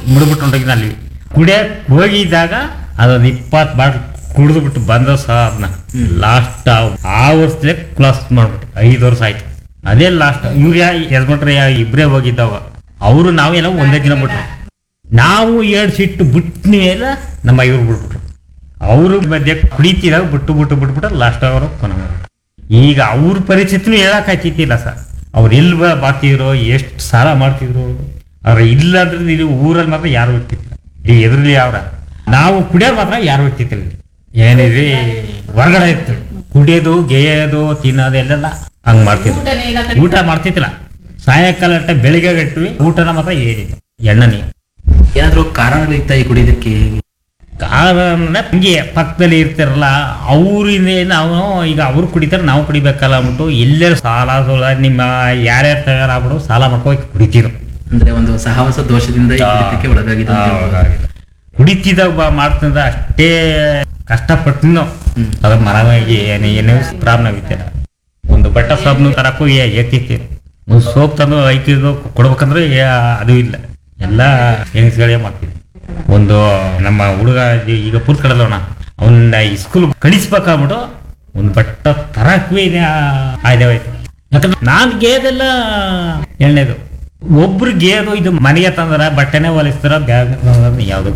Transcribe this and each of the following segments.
ಮುಡ್ಬಿಟ್ಟು ಹೊಂಟೋಗಿದ್ದ ಅಲ್ಲಿ ಕುಡಿಯಕ್ ಹೋಗಿದ್ದಾಗ ಅದೊಂದು ಇಪ್ಪತ್ತು ಬಾಟ್ ಕುಡಿದು ಬಿಟ್ಟು ಬಂದ ಸಹ ಅದನ್ನ ಲಾಸ್ಟ್ ಆ ವರ್ಷದಲ್ಲೇ ಕ್ಲಾಸ್ ಮಾಡ್ಬಿಟ್ಟು ಐದು ವರ್ಷ ಆಯ್ತು ಅದೇ ಲಾಸ್ಟ್ ಇವ್ರು ಯಾ ಯಜಮಾನ್ರೆ ಇಬ್ಬರೇ ಹೋಗಿದ್ದವ ಅವರು ನಾವೆಲ್ಲ ಒಂದೇ ದಿನ ಬಿಟ್ರು ನಾವು ಎರಡು ಸಿಟ್ಟು ಬಿಟ್ಟ ಮೇಲೆ ನಮ್ಮ ಇವ್ರು ಬಿಟ್ಬಿಟ್ರು ಅವರು ಮಧ್ಯೆ ಕುಡಿತಿದಾಗ ಬಿಟ್ಟು ಬಿಟ್ಟು ಬಿಟ್ಬಿಟ್ಟು ಲಾಸ್ಟ್ ಅವರು ಕೊನೆ ಈಗ ಅವ್ರ ಪರಿಸ್ಥಿತಿನೂ ಹೇಳಕ್ ಆಯ್ತಿತ್ತಿಲ್ಲ ಸರ್ ಅವ್ರು ಎಲ್ಲಿ ಬ- ಬಾತಿದ್ರು ಎಷ್ಟು ಸಾಲ ಮಾಡ್ತಿದ್ರು ಅವ್ರ ಇಲ್ಲ ಅಂದ್ರೆ ಇಲ್ಲಿ ಊರಲ್ಲಿ ಮಾತ್ರ ಯಾರು ಹೋಗ್ತಿತ್ತಿಲ್ಲ ಈ ಎದುರಲ್ಲಿ ಅವ್ರ ನಾವು ಕುಡಿಯೋದು ಮಾತ್ರ ಯಾರು ಹೋಗ್ತಿತ್ತಿಲ್ಲ ಏನಿದೆ ಹೊರಗಡೆ ಇರ್ತೀವಿ ಕುಡಿಯೋದು ಗೇಯೋದು ತಿನ್ನೋದು ಎಲ್ಲೆಲ್ಲ ಹಂಗ್ ಮಾಡ್ತಿದ್ರು ಊಟನೇ ಇಲ್ಲ ಕಣೆ. ಊಟ ಮಾಡ್ತಿತ್ತಿಲ್ಲ ಸಾಯಂಕಾಲ ಅಟ್ಟ ಬೆಳಿಗ್ಗೆ ಗಟ್ವಿ ಊಟನ ಮಾತ್ರ ಏನಿಲ್ಲ ಎಣ್ಣನಿ ಏನಾದ್ರು ಕಾರಣಗಳಿತ್ತ ಈ ಕುಡಿಯೋದಕ್ಕೆ ಕಾರಣ ಹಂಗೆ ಪಕ್ಕದಲ್ಲಿ ಇರ್ತಾರಲ್ಲ ಅವರಿಂದ ನಾವು ಈಗ ಅವ್ರು ಕುಡಿತಾರೆ ನಾವು ಕುಡಿಬೇಕಲ್ಲ ಅಂದ್ಬಿಟ್ಟು ಎಲ್ಲರೂ ಸಾಲ ಸೋಲ ನಿಮ್ಮ ಯಾರ್ಯಾರು ತಯಾರಾಗ್ಬಿಡು ಸಾಲ ಮಾಡ್ಕೊಂಡು ಕುಡಿತೀರು ಅಂದ್ರೆ ಒಂದು ಸಹವಾಸ ದೋಷದಿಂದ ಈ ಕುಡಿತಕ್ಕೆ ಒಳಗಾಗಿದೆ ಅಂತ ಹೇಳ್ಬೋದು. ಕುಡಿತಿದ್ದಾಗ ಬಾ ಮಾಡ್ತಿದ್ದ ಅಷ್ಟೇ ಕಷ್ಟಪಟ್ಟು ಅದ ಮನವಾಗಿ ಏನು ಏನೋ ಪ್ರಾಬ್ಲಮ್ ಐತೆ ಒಂದು ಬಟ್ಟ ಸಾಬ್ನು ತರಕ್ಕೂ ಎತ್ತಿತ್ತು ಒಂದು ಸೋಪ್ ತಂದು ಐಕಿಗೂ ಕೊಡ್ಬೇಕಂದ್ರೆ ಯಾ- ಅದು ಇಲ್ಲ ಎಲ್ಲ ಹೆಂಗಸ್ಗಳೇ ಮಾಡ್ತೀವಿ ಒಂದು ನಮ್ಮ ಹುಡುಗ ಈ- ಈಗ ಪೂರ್ತಿ ಕಡಲವಣ ಅವನ್ನ ಸ್ಕೂಲ್ ಕಳಿಸ್ಬೇಕಾಗ್ಬಿಟ್ಟು ಒಂದು ಬಟ್ಟ ತರಕ್ಕೂ ಆಯ್ದವಾಯ್ತು ಯಾಕಂದ್ರೆ ನಾನು ಗೇದೆಲ್ಲ ಎಣ್ಣೆದು ಒಬ್ರು ಗೇದು ಇದು ಮನೆಗೆ ತಂದ್ರ ಬಟ್ಟೆನೆ ಹೊಲಿಸ್ತಾರ ಬ್ಯಾಗ್ ಯಾವ್ದು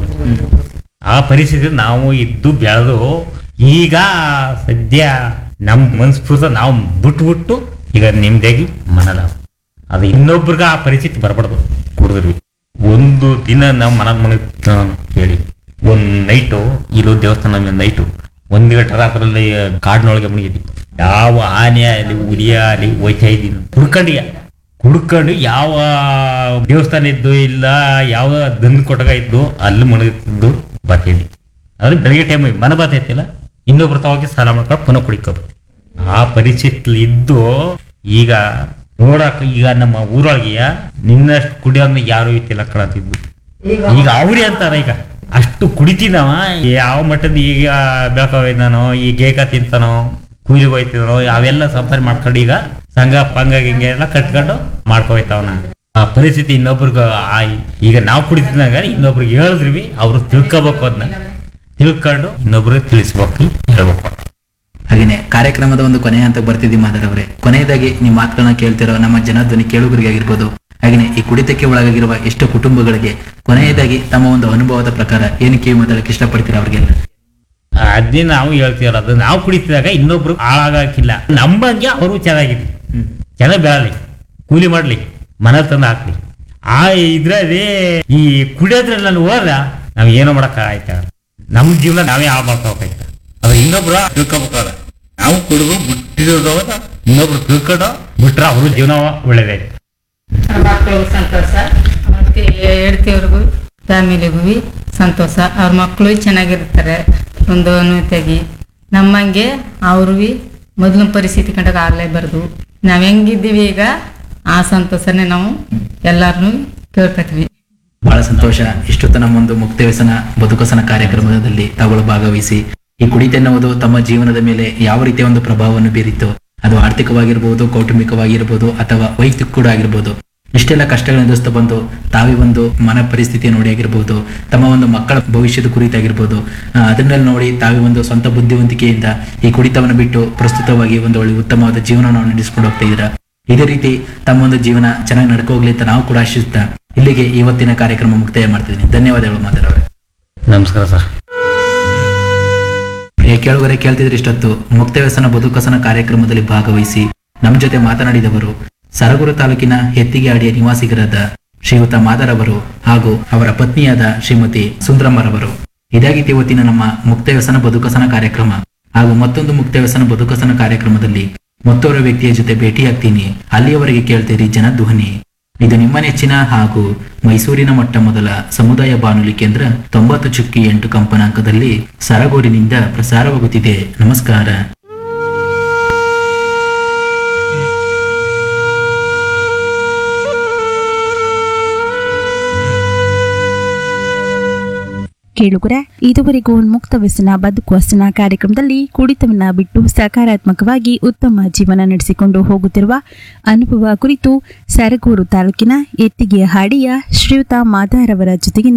ಆ ಪರಿಸ್ಥಿತಿ ನಾವು ಇದ್ದು ಬೆಳೆದು ಈಗ ಸದ್ಯ ನಮ್ ಮನ್ಸ್ಫೂರ್ತ ನಾವು ಬಿಟ್ಬಿಟ್ಟು ಈಗ ನಿಮ್ದಾಗಿ ಮನಲ ಅದು ಇನ್ನೊಬ್ರಿಗೆ ಆ ಪರಿಸ್ಥಿತಿ ಬರಬಾರ್ದು ಕುಡಿದ್ರಿ ಒಂದು ದಿನ ನಾವು ಮನ ಮನೆ ಹೇಳಿ ಒಂದ್ ನೈಟು ಇಲ್ಲೋ ದೇವಸ್ಥಾನ ನೈಟು ಒಂದ್ ಗಂಟೆ ರಾತ್ರಲ್ಲಿ ಕಾಡಿನೊಳಗೆ ಮುಳುಗಿದ್ವಿ ಯಾವ ಆನೆ ಅಲ್ಲಿ ಹುಲಿಯ ಅಲ್ಲಿ ಹೋಯ್ತಾ ಇದ್ದೀನಿ ಹುಡ್ಕೊಂಡಿಯ ಹುಡ್ಕೊಂಡು ಯಾವ ದೇವಸ್ಥಾನ ಇದ್ದು ಇಲ್ಲ ಯಾವ ದಂದ್ ಕೊಟ್ಟಗ ಇದ್ದು ಅಲ್ಲಿ ಮುಳುಗುತ್ತಿದ್ದು ಬರ್ತಿದ್ವಿ ಅಂದ್ರೆ ಬೆಳಿಗ್ಗೆ ಟೈಮ್ ಮನ ಬರ್ತೈತಿಲ್ಲ ಇನ್ನೊಬ್ರು ತವಾಗಿ ಸಾಲ ಮಾಡ್ಕೊಂಡು ಪುನಃ ಕುಡಿಕೋದು ಆ ಪರಿಸ್ಥಿತಿ ಇದ್ದು ಈಗ ನೋಡಕ್ ಈಗ ನಮ್ಮ ಊರೊಳಗೆ ನಿನ್ನಷ್ಟು ಕುಡಿಯೋದನ್ನ ಯಾರು ಇತ್ತಿಲ್ಲ ಕಳತಿದ್ದು ಈಗ ಅವ್ರಿ ಅಂತಾರ ಈಗ ಅಷ್ಟು ಕುಡಿತಿದವ ಯಾವ ಮಟ್ಟದ ಈಗ ಬೆಳ್ಕೋಯ್ದಾನೋ ಈ ಗೇಕ ತಿಂತಾನೋ ಕೂಲಿಗೆ ಹೋಯ್ತಿದ್ರು ಅವೆಲ್ಲ ಸಂಪಾದನೆ ಮಾಡ್ಕೊಂಡು ಈಗ ಸಂಘ ಪಂಗ ಹಿಂಗೆ ಎಲ್ಲ ಕಟ್ಕೊಂಡು ಮಾಡ್ಕೋಯ್ತಾವನ ಆ ಪರಿಸ್ಥಿತಿ ಇನ್ನೊಬ್ರಿಗೆ ಆ ಈಗ ನಾವು ಕುಡಿತಿದ್ದಾಗ ಇನ್ನೊಬ್ರಿಗೆ ಹೇಳಿದ್ರಿ ಅವ್ರು ತಿಳ್ಕೊಬೇಕು ಅದನ್ನ ತಿಳ್ಕೊಂಡು ಇನ್ನೊಬ್ರಿಗೆ ತಿಳಿಸ್ಬೇಕು ಹೇಳ್ಬೇಕು ಹಾಗೇನೆ ಕಾರ್ಯಕ್ರಮದ ಒಂದು ಕೊನೆಯ ಹಂತಕ್ಕೆ ಬರ್ತಿದ್ದೀವಿ ಮಾತಾಡವ್ರೆ ಕೊನೆಯದಾಗಿ ನೀವು ಮಾತುಗಳನ್ನ ಕೇಳ್ತಿರೋ ನಮ್ಮ ಜನಧ್ವನಿ ಕೇಳುಗರಿಗೆ ಆಗಿರ್ಬೋದು ಹಾಗೇನೆ ಈ ಕುಡಿತಕ್ಕೆ ಒಳಗಾಗಿರುವ ಎಷ್ಟು ಕುಟುಂಬಗಳಿಗೆ ಕೊನೆಯದಾಗಿ ತಮ್ಮ ಒಂದು ಅನುಭವದ ಪ್ರಕಾರ ಏನು ಕಿವಿ ಮಾತಾಡಕ್ಕೆ ಇಷ್ಟಪಡ್ತೀರಾ ಅವ್ರಿಗೆಲ್ಲ ಅದೇ ನಾವು ಹೇಳ್ತೀವಲ್ಲ ಅದು ನಾವು ಕುಡಿತಿದಾಗ ಇನ್ನೊಬ್ರು ಹಾಳಾಗಕ್ಕಿಲ್ಲ ನಮ್ಮಂಗೆ ಅವರು ಚೆನ್ನಾಗಿರ್ಲಿ ಚೆನ್ನಾಗಿ ಬೆಳಲಿ ಕೂಲಿ ಮಾಡ್ಲಿ ಮನೆ ತಂದು ಹಾಕ್ಲಿ ಆ ಇದ್ರಲ್ಲಿ ಈ ಕುಡಿಯೋದ್ರಲ್ಲಿ ನಾನು ಹೋದ್ರ ನಾವ್ ಏನೋ ಮಾಡಕ್ ಆಯ್ತಾ ನಮ್ಮ ಜೀವನ ನಾವೇ ಹಾಳು ಮಾಡ್ಕೋಬೇಕಾಯ್ತ ಅದು ಇನ್ನೊಬ್ರು ತಿಳ್ಕೊಬೇಕಾದ ನಾವು ಕುಡಿದು ಬಿಟ್ಟಿರೋದು ಇನ್ನೊಬ್ರು ತಿಳ್ಕೊಂಡು ಬಿಟ್ರೆ ಅವ್ರ ಜೀವನ ಒಳ್ಳೇದಾಯ್ತು ನಮ್ಮ ಮಕ್ಕಳು ಸಂತೋಷ ಮತ್ತೆ ಹೆಂಡ್ತಿಯವ್ರಿಗೂ ಫ್ಯಾಮಿಲಿಗೂ ಸಂತೋಷ ಅವ್ರ ಮಕ್ಕಳು ಚೆನ್ನಾಗಿರ್ತಾರೆ ಒಂದು ಅನುತೆಗಿ ನಮ್ಮಂಗೆ ಅವ್ರು ಮೊದಲಿನ ಪರಿಸ್ಥಿತಿ ಕಂಡಾಗ ಆಗ್ಲೇಬಾರ್ದು ನಾವ್ ಹೆಂಗಿದ್ದೀವಿ ಈಗ ಆ ಸಂತೋಷನೇ ನಾವು ಎಲ್ಲಾರನು ಕೇಳ್ಕೊತೀವಿ ಬಹಳ ಸಂತೋಷ ಇಷ್ಟೊತ್ತು ನಮ್ಮ ಒಂದು ಮುಕ್ತ ವ್ಯಸನ ಬದುಕಸನ ಕಾರ್ಯಕ್ರಮದಲ್ಲಿ ತಾವುಗಳು ಭಾಗವಹಿಸಿ ಈ ಕುಡಿತ ಎನ್ನುವುದು ತಮ್ಮ ಜೀವನದ ಮೇಲೆ ಯಾವ ರೀತಿಯ ಒಂದು ಪ್ರಭಾವವನ್ನು ಬೀರಿತ್ತು ಅದು ಆರ್ಥಿಕವಾಗಿರ್ಬೋದು ಕೌಟುಂಬಿಕವಾಗಿರ್ಬೋದು ಅಥವಾ ವೈಯಕ್ತಿಕ ಕೂಡ ಆಗಿರ್ಬೋದು ಇಷ್ಟೆಲ್ಲ ಕಷ್ಟಗಳನ್ನು ಎದುರಿಸ್ತಾ ಬಂದು ತಾವೇ ಒಂದು ಮನ ಪರಿಸ್ಥಿತಿ ನೋಡಿ ಆಗಿರ್ಬೋದು ತಮ್ಮ ಒಂದು ಮಕ್ಕಳ ಭವಿಷ್ಯದ ಕುರಿತಾಗಿರ್ಬೋದು ಆ, ಅದನ್ನೆಲ್ಲ ನೋಡಿ ತಾವೇ ಒಂದು ಸ್ವಂತ ಬುದ್ಧಿವಂತಿಕೆಯಿಂದ ಈ ಕುಡಿತವನ್ನು ಬಿಟ್ಟು ಪ್ರಸ್ತುತವಾಗಿ ಒಂದು ಒಳ್ಳೆ ಉತ್ತಮವಾದ ಜೀವನವನ್ನು ನಡೆಸ್ಕೊಂಡು ಹೋಗ್ತಾ ಇದ್ದೀರಾ ಇದೇ ರೀತಿ ತಮ್ಮ ಒಂದು ಜೀವನ ಚೆನ್ನಾಗಿ ನಡ್ಕೋಗ್ಲಿ ಅಂತ ನಾವು ಕೂಡ ಆಶಿಸ್ತಾ ಇಲ್ಲಿಗೆ ಇವತ್ತಿನ ಕಾರ್ಯಕ್ರಮ ಮುಕ್ತಾಯ ಮಾಡ್ತಿದ್ದೀನಿ ಧನ್ಯವಾದಗಳು ಮಾತಾಡೋರೆ ನಮಸ್ಕಾರ ಸರ್ ಪ್ರಿಯ ಕೇಳುಗರೆ ಕೇಳ್ತಿದ್ರೆ ಇಷ್ಟೊತ್ತು ಮುಕ್ತ ವ್ಯಸನ ಬದುಕಸನ ಕಾರ್ಯಕ್ರಮದಲ್ಲಿ ಭಾಗವಹಿಸಿ ನಮ್ಮ ಜೊತೆ ಮಾತನಾಡಿದವರು ಸರಗೂರು ತಾಲೂಕಿನ ಹೆತ್ತಿಗೆ ಅಡಿಯ ನಿವಾಸಿಗರಾದ ಶ್ರೀಯುತ ಮಾದರವರು ಹಾಗೂ ಅವರ ಪತ್ನಿಯಾದ ಶ್ರೀಮತಿ ಸುಂದ್ರಮ್ಮರವರು ಇದಾಗಿತ್ತು ಇವತ್ತಿನ ನಮ್ಮ ಮುಕ್ತ ವ್ಯಸನ ಬದುಕಸನ ಕಾರ್ಯಕ್ರಮ ಹಾಗೂ ಮತ್ತೊಂದು ಮುಕ್ತ ವ್ಯಸನ ಬದುಕಸನ ಕಾರ್ಯಕ್ರಮದಲ್ಲಿ ಮತ್ತೋರ್ವ ವ್ಯಕ್ತಿಯ ಜೊತೆ ಭೇಟಿಯಾಗ್ತೀನಿ ಅಲ್ಲಿಯವರೆಗೆ ಕೇಳ್ತೀರಿ ಜನಧ್ವನಿ ಇದು ನಿಮ್ಮ ನೆಚ್ಚಿನ ಹಾಗೂ ಮೈಸೂರಿನ ಮೊಟ್ಟ ಮೊದಲ ಸಮುದಾಯ ಬಾನುಲಿ ಕೇಂದ್ರ ತೊಂಬತ್ತು ಚುಕ್ಕಿ ಎಂಟು ಕಂಪನಾಂಕದಲ್ಲಿ ಸರಗೂರಿನಿಂದ ಪ್ರಸಾರವಾಗುತ್ತಿದೆ ನಮಸ್ಕಾರ ಕೇಳುಗರ ಇದುವರೆಗೂ ಮುಕ್ತ ವ್ಯಸನ ಬದುಕು ಹಸನ ಕಾರ್ಯಕ್ರಮದಲ್ಲಿ ಕುಡಿತವನ್ನ ಬಿಟ್ಟು ಸಕಾರಾತ್ಮಕವಾಗಿ ಉತ್ತಮ ಜೀವನ ನಡೆಸಿಕೊಂಡು ಹೋಗುತ್ತಿರುವ ಅನುಭವ ಕುರಿತು ಸರಗೂರು ತಾಲೂಕಿನ ಎತ್ತಿಗೆಯ ಹಾಡಿಯ ಶ್ರೀಯುತ ಮಾದಾರವರ ಜೊತೆಗಿನ